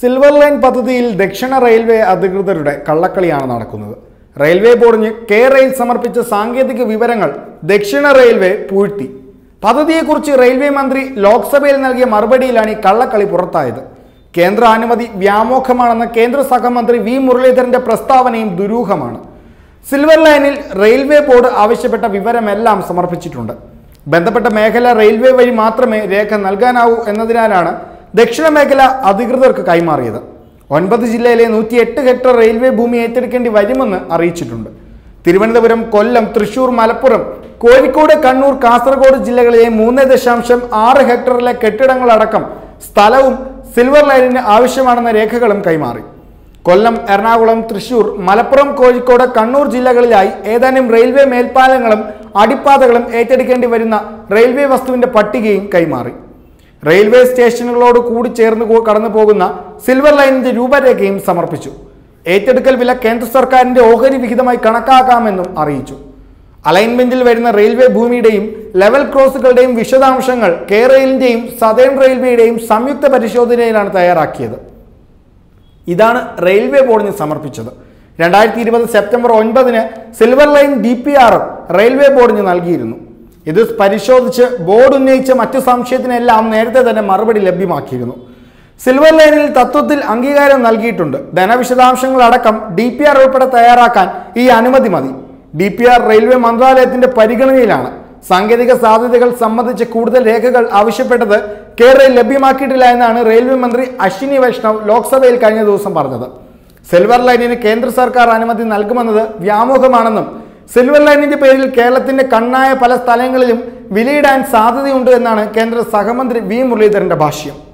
silver line പദ്ധതിയിൽ ദക്ഷിണ railway അധികൃതരുടെ കള്ളക്കളിയാണ് നടക്കുന്നത് റെയിൽവേ ബോർഡിന് കെ റെയിൽ സമർപ്പിച്ച സാങ്കേതിക വിവരങ്ങൾ ദക്ഷിണ റെയിൽവേ പൂഴ്ത്തി പദ്ധതിയെക്കുറിച്ച് റെയിൽവേ മന്ത്രി ലോക്സഭയിൽ നൽകിയ മറുപടിയിലാണ് ഈ കള്ളക്കളി പുറത്തായത് കേന്ദ്ര അനുമതി വ്യാമോഹമാണെന്ന കേന്ദ്ര സഹമന്ത്രി വി മുരളീധരന്റെ പ്രസ്താവനയും ദുരൂഹമാണ് സിൽവർ ലൈനിൽ റെയിൽവേ ബോർഡ് ആവശ്യപ്പെട്ട വിവരമെല്ലാം സമർപ്പിച്ചിട്ടുണ്ട് ബന്ധപ്പെട്ട മേഖല റെയിൽവേ വഴി മാത്രമേ രേഖ നൽകാനാവൂ എന്നതിനാലാണ് ദക്ഷിണ മേഖല അധികൃതർക്ക് കൈമാറിയത് ഒൻപത് ജില്ലയിലെ നൂറ്റി എട്ട് ഹെക്ടർ റെയിൽവേ ഭൂമി ഏറ്റെടുക്കേണ്ടി വരുമെന്ന് അറിയിച്ചിട്ടുണ്ട് തിരുവനന്തപുരം കൊല്ലം തൃശൂർ മലപ്പുറം കോഴിക്കോട് കണ്ണൂർ കാസർഗോഡ് ജില്ലകളിലെ മൂന്ന് ദശാംശം ആറ് ഹെക്ടറിലെ കെട്ടിടങ്ങളടക്കം സ്ഥലവും സിൽവർ ലൈനിന് ആവശ്യമാണെന്ന രേഖകളും കൈമാറി കൊല്ലം എറണാകുളം തൃശൂർ മലപ്പുറം കോഴിക്കോട് കണ്ണൂർ ജില്ലകളിലായി ഏതാനും റെയിൽവേ മേൽപ്പാലങ്ങളും അടിപ്പാതകളും ഏറ്റെടുക്കേണ്ടി വരുന്ന റെയിൽവേ വസ്തുവിന്റെ പട്ടികയും കൈമാറി റെയിൽവേ സ്റ്റേഷനുകളോട് കൂടി ചേർന്ന് കൂ- കടന്നു പോകുന്ന സിൽവർ ലൈനിന്റെ രൂപരേഖയും സമർപ്പിച്ചു ഏറ്റെടുക്കൽ വില കേന്ദ്ര സർക്കാരിന്റെ ഓഹരി വിഹിതമായി കണക്കാക്കാമെന്നും അറിയിച്ചു അലൈൻമെന്റിൽ വരുന്ന റെയിൽവേ ഭൂമിയുടെയും ലെവൽ ക്രോസുകളുടെയും വിശദാംശങ്ങൾ കെ റെയിലിന്റെയും സതേൺ റെയിൽവേയുടെയും സംയുക്ത പരിശോധനയിലാണ് തയ്യാറാക്കിയത് ഇതാണ് റെയിൽവേ ബോർഡിന് സമർപ്പിച്ചത് രണ്ടായിരത്തി ഇരുപത് സെപ്റ്റംബർ ഒൻപതിന് silver line D P R railway ബോർഡിന് നൽകിയിരുന്നു ഇത് പരിശോധിച്ച് ബോർഡ് ഉന്നയിച്ച മറ്റു സംശയത്തിനെല്ലാം നേരത്തെ തന്നെ മറുപടി ലഭ്യമാക്കിയിരുന്നു സിൽവർ ലൈനിൽ തത്വത്തിൽ അംഗീകാരം നൽകിയിട്ടുണ്ട് ധനവിശദാംശങ്ങളടക്കം ഡി പി ആർ ഉൾപ്പെടെ തയ്യാറാക്കാൻ ഈ അനുമതി മതി ഡി പി ആർ റെയിൽവേ മന്ത്രാലയത്തിന്റെ പരിഗണനയിലാണ് സാങ്കേതിക സാധ്യതകൾ സംബന്ധിച്ച് കൂടുതൽ രേഖകൾ ആവശ്യപ്പെട്ടത് കെ റെയിൽ ലഭ്യമാക്കിയിട്ടില്ല എന്നാണ് റെയിൽവേ മന്ത്രി അശ്വിനി വൈഷ്ണവ് ലോക്സഭയിൽ കഴിഞ്ഞ ദിവസം പറഞ്ഞത് സിൽവർ ലൈനിന് കേന്ദ്ര സർക്കാർ അനുമതി നൽകുമെന്നത് വ്യാമോഹമാണെന്നും സിൽവർ ലൈനിന്റെ പേരിൽ കേരളത്തിന്റെ കണ്ണായ പല സ്ഥലങ്ങളിലും വിലയിടാൻ സാധ്യതയുണ്ട് എന്നാണ് കേന്ദ്ര സഹമന്ത്രി വി മുരളീധരന്റെ ഭാഷ്യം